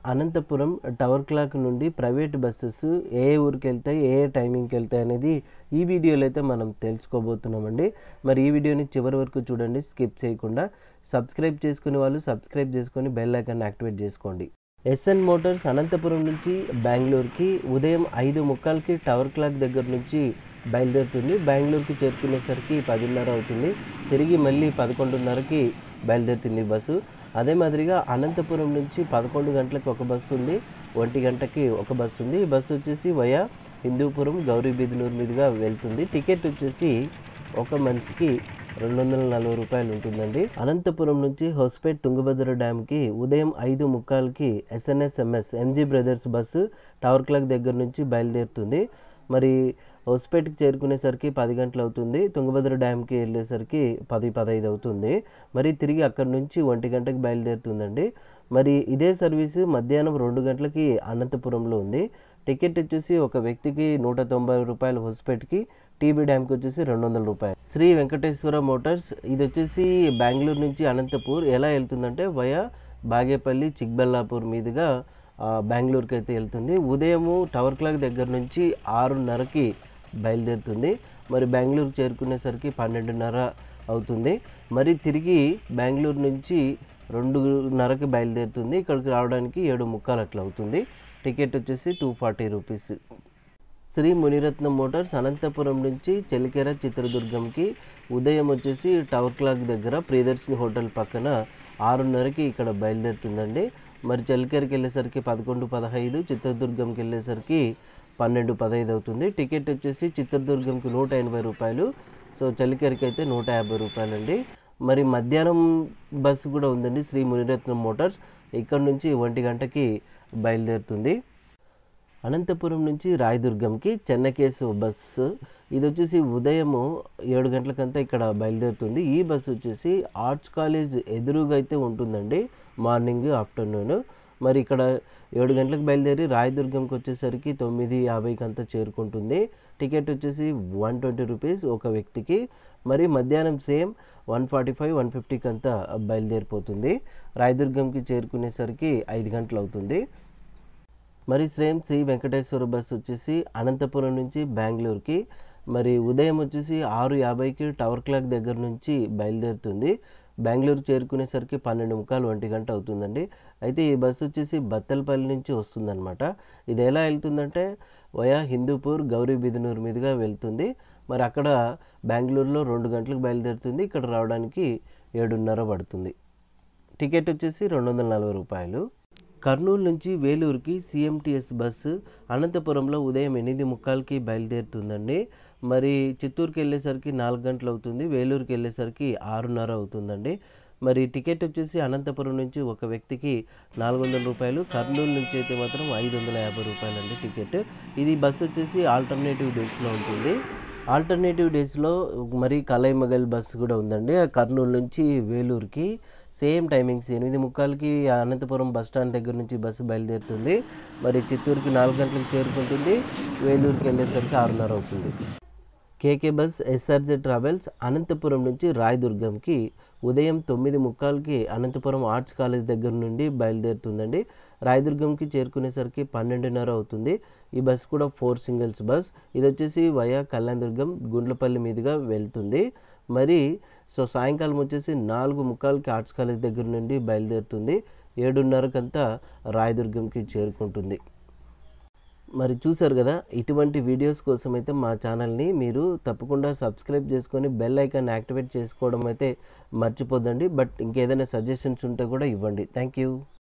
Anantapuram tower clock నుండి private buses ఏ ఏ ఊరికి వెళ్తాయి ఏ ఏ టైమింగ్కి వెళ్తాయి అనేది ఈ వీడియోలో అయితే మనం తెలుసుకోబోతున్నామండి మరి ఈ వీడియోని చివరి వరకు చూడండి స్కిప్ చేయకుండా సబ్స్క్రైబ్ చేసుకునే వాళ్ళు సబ్స్క్రైబ్ చేసుకొని బెల్ ఐకాన్ యాక్టివేట్ చేసుకోండి ఎస్ఎన్ మోటార్స్ అనంతపురం నుంచి బెంగళూరుకి ఉదయం ఐదు ముక్కాలకి టవర్ క్లాక్ దగ్గర నుంచి బయలుదేరుతుంది బెంగళూరుకి చేరుకునేసరికి పదిన్నర అవుతుంది తిరిగి మళ్ళీ పదకొండున్నరకి బయలుదేరుతుంది బస్సు అదే మాదిరిగా అనంతపురం నుంచి పదకొండు గంటలకు ఒక బస్సు ఉంది ఒంటి గంటకి ఒక బస్సు ఉంది ఈ బస్సు వచ్చేసి వయా హిందూపురం గౌరీబిదనూరు మీదుగా వెళ్తుంది టికెట్ వచ్చేసి ఒక మనిషికి రెండు వందల నలభై రూపాయలు ఉంటుందండి అనంతపురం నుంచి హొస్పేట్ తుంగభద్ర డ్యామ్కి ఉదయం ఐదు ముక్కాలకి SNSMS MG brothers bus tower clock దగ్గర నుంచి బయలుదేరుతుంది మరి హొస్పేట్కి చేరుకునేసరికి పది గంటలు అవుతుంది తుంగభద్ర డ్యామ్కి వెళ్ళేసరికి పది పదహైదు అవుతుంది మరి తిరిగి అక్కడి నుంచి ఒంటి గంటకి బయలుదేరుతుందండి మరి ఇదే సర్వీసు మధ్యాహ్నం రెండు గంటలకి అనంతపురంలో ఉంది టికెట్ వచ్చేసి ఒక వ్యక్తికి నూట తొంభై రూపాయలు హొస్పేట్కి టీబీ డ్యామ్కి వచ్చేసి రెండు వందల రూపాయలు శ్రీ వెంకటేశ్వర మోటార్స్ ఇది వచ్చేసి బెంగళూరు నుంచి అనంతపూర్ ఎలా వెళ్తుందంటే వయా బాగేపల్లి చిక్బల్లాపూర్ మీదుగా ఆ, బెంగళూరుకి అయితే వెళ్తుంది ఉదయము టవర్ క్లాక్ దగ్గర నుంచి ఆరున్నరకి బయలుదేరుతుంది మరి బెంగళూరు చేరుకునేసరికి పన్నెండున్నర అవుతుంది మరి తిరిగి బెంగళూరు నుంచి రెండున్నరకి బయలుదేరుతుంది ఇక్కడికి రావడానికి ఏడు ముక్కాలు అట్లా అవుతుంది టికెట్ వచ్చేసి two forty rupees Sri Muniratnam motors Anantapuram నుంచి చెలికెర చిత్రదుర్గంకి ఉదయం వచ్చేసి టవర్ క్లాక్ దగ్గర ప్రియదర్శిని హోటల్ పక్కన ఆరున్నరకి ఇక్కడ బయలుదేరుతుందండి మరి చెలికెరకి వెళ్ళేసరికి పదకొండు పదహైదు చిత్రదుర్గంకి వెళ్ళేసరికి పన్నెండు పదహైదు అవుతుంది టికెట్ వచ్చేసి చిత్రదుర్గంకి నూట ఎనభై రూపాయలు సో చలికెరకి అయితే నూట యాభై రూపాయలండి మరి మధ్యాహ్నం బస్సు కూడా ఉందండి శ్రీ మునిరత్నం మోటార్స్ ఇక్కడ నుంచి ఒంటి గంటకి బయలుదేరుతుంది అనంతపురం నుంచి రాయదుర్గంకి చెన్నకేశవ బస్సు ఇది వచ్చేసి ఉదయము ఏడు గంటలకంతా ఇక్కడ బయలుదేరుతుంది ఈ బస్సు వచ్చేసి ఆర్ట్స్ కాలేజ్ ఎదురుగా అయితే ఉంటుందండి మార్నింగ్ ఆఫ్టర్నూన్ మరి ఇక్కడ ఏడు గంటలకు బయలుదేరి రాయదుర్గంకి వచ్చేసరికి తొమ్మిది యాభైకి అంతా చేరుకుంటుంది టికెట్ వచ్చేసి వన్ ట్వంటీ రూపీస్ ఒక వ్యక్తికి మరి మధ్యాహ్నం same one forty five one ఫిఫ్టీకి అంతా బయలుదేరిపోతుంది రాయదుర్గంకి చేరుకునేసరికి ఐదు గంటలు అవుతుంది మరి సేమ్ శ్రీ వెంకటేశ్వర బస్ వచ్చేసి అనంతపురం నుంచి బెంగళూరుకి మరి ఉదయం వచ్చేసి ఆరు యాభైకి టవర్ క్లాక్ దగ్గర నుంచి బయలుదేరుతుంది బెంగళూరు చేరుకునేసరికి పన్నెండు ముక్కాలు ఒంటి గంట అవుతుందండి అయితే ఈ బస్సు వచ్చేసి బత్తలపల్లి నుంచి వస్తుందన్నమాట ఇది ఎలా వెళ్తుందంటే వయా హిందూపూర్ గౌరీ బిదనూరు మీదుగా వెళ్తుంది మరి అక్కడ బెంగళూరులో రెండు గంటలకు బయలుదేరుతుంది ఇక్కడ రావడానికి ఏడున్నర పడుతుంది టికెట్ వచ్చేసి రెండు వందల నలభై రూపాయలు కర్నూలు నుంచి వేలూరుకి సిఎంటిఎస్ బస్సు అనంతపురంలో ఉదయం ఎనిమిది ముక్కాలకి బయలుదేరుతుందండి మరి చిత్తూరుకి వెళ్ళేసరికి నాలుగు గంటలు అవుతుంది వేలూరుకి వెళ్ళేసరికి ఆరున్నర అవుతుందండి మరి టికెట్ వచ్చేసి అనంతపురం నుంచి ఒక వ్యక్తికి నాలుగు వందల రూపాయలు కర్నూలు నుంచి అయితే మాత్రం ఐదు వందల యాభై రూపాయలు అండి టికెట్ ఇది బస్సు వచ్చేసి ఆల్టర్నేటివ్ డేస్లో ఉంటుంది ఆల్టర్నేటివ్ డేస్లో మరి కలైమగల్ బస్సు కూడా ఉందండి ఆ కర్నూలు నుంచి వేలూరుకి సేమ్ టైమింగ్స్ ఎనిమిది ముక్కాలకి అనంతపురం బస్ స్టాండ్ దగ్గర నుంచి బస్సు బయలుదేరుతుంది మరి చిత్తూరుకి నాలుగు గంటలకు చేరుకుంటుంది వేలూరుకి వెళ్ళేసరికి ఆరున్నర అవుతుంది KK bus SRZ travels Anantapuram నుంచి రాయదుర్గంకి ఉదయం తొమ్మిది ముక్కాలకి అనంతపురం ఆర్ట్స్ కాలేజ్ దగ్గర నుండి బయలుదేరుతుందండి రాయదుర్గంకి చేరుకునేసరికి పన్నెండున్నర అవుతుంది ఈ బస్ కూడా ఫోర్ సింగిల్స్ బస్ ఇది వచ్చేసి వయా కళ్యాణదుర్గం గుండ్లపల్లి మీదుగా వెళ్తుంది మరి సో సాయంకాలం వచ్చేసి నాలుగు ముక్కాలకి ఆర్ట్స్ కాలేజ్ దగ్గర నుండి బయలుదేరుతుంది ఏడున్నరకంతా రాయదుర్గంకి చేరుకుంటుంది మరి చూసారు కదా ఇటువంటి వీడియోస్ కోసం అయితే మా ఛానల్ని మీరు తప్పకుండా సబ్స్క్రైబ్ చేసుకొని బెల్ ఐకాన్ యాక్టివేట్ చేసుకోవడం అయితే మర్చిపోద్దండి బట్ ఇంకేదైనా సజెషన్స్ ఉంటే కూడా ఇవ్వండి థ్యాంక్ యూ